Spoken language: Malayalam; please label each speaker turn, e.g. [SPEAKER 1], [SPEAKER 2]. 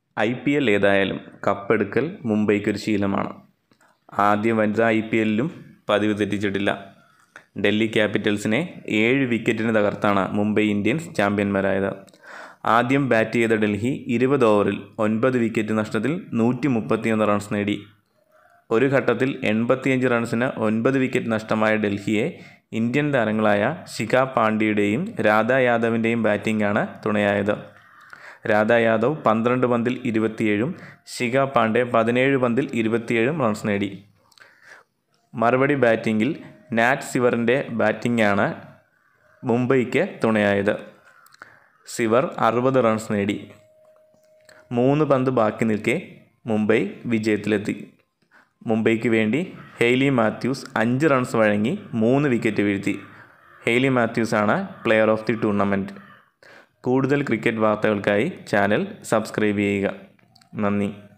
[SPEAKER 1] ഐ പി എൽ ഏതായാലും കപ്പെടുക്കൽ മുംബൈക്കൊരു ശീലമാണ് ആദ്യ വനിതാ ഐ പി എല്ലിലും പതിവ് തെറ്റിച്ചിട്ടില്ല ഡൽഹി ക്യാപിറ്റൽസിനെ ഏഴ് വിക്കറ്റിന് തകർത്താണ് മുംബൈ ഇന്ത്യൻസ് ചാമ്പ്യന്മാരായത് ആദ്യം ബാറ്റ് ചെയ്ത ഡൽഹി ഇരുപത് ഓവറിൽ ഒൻപത് വിക്കറ്റ് നഷ്ടത്തിൽ നൂറ്റി മുപ്പത്തിയൊന്ന് റൺസ് നേടി ഒരു ഘട്ടത്തിൽ എൺപത്തിയഞ്ച് റൺസിന് ഒൻപത് വിക്കറ്റ് നഷ്ടമായ ഡൽഹിയെ ഇന്ത്യൻ താരങ്ങളായ ശിഖ പാണ്ഡ്യയുടെയും രാധ യാദവിൻ്റെയും ബാറ്റിംഗാണ് തുണയായത് രാധ യാദവ് പന്ത്രണ്ട് പന്തിൽ ഇരുപത്തിയേഴും ശിഖ പാണ്ഡെ പതിനേഴ് പന്തിൽ ഇരുപത്തിയേഴും റൺസ് നേടി മറുപടി ബാറ്റിങ്ങിൽ നാറ്റ് സിവറിൻ്റെ ബാറ്റിംഗാണ് മുംബൈക്ക് തുണയായത് സിവർ അറുപത് റൺസ് നേടി മൂന്ന് പന്ത് ബാക്കി നിൽക്കെ മുംബൈ വിജയത്തിലെത്തി മുംബൈക്ക് വേണ്ടി ഹെയ്ലി മാത്യൂസ് അഞ്ച് റൺസ് വഴങ്ങി മൂന്ന് വിക്കറ്റ് വീഴ്ത്തി ഹെയ്ലി മാത്യൂസാണ് പ്ലെയർ ഓഫ് ദി ടൂർണമെൻറ്റ് കൂടുതൽ ക്രിക്കറ്റ് വാർത്തകൾക്കായി ചാനൽ സബ്സ്ക്രൈബ് ചെയ്യുക നന്ദി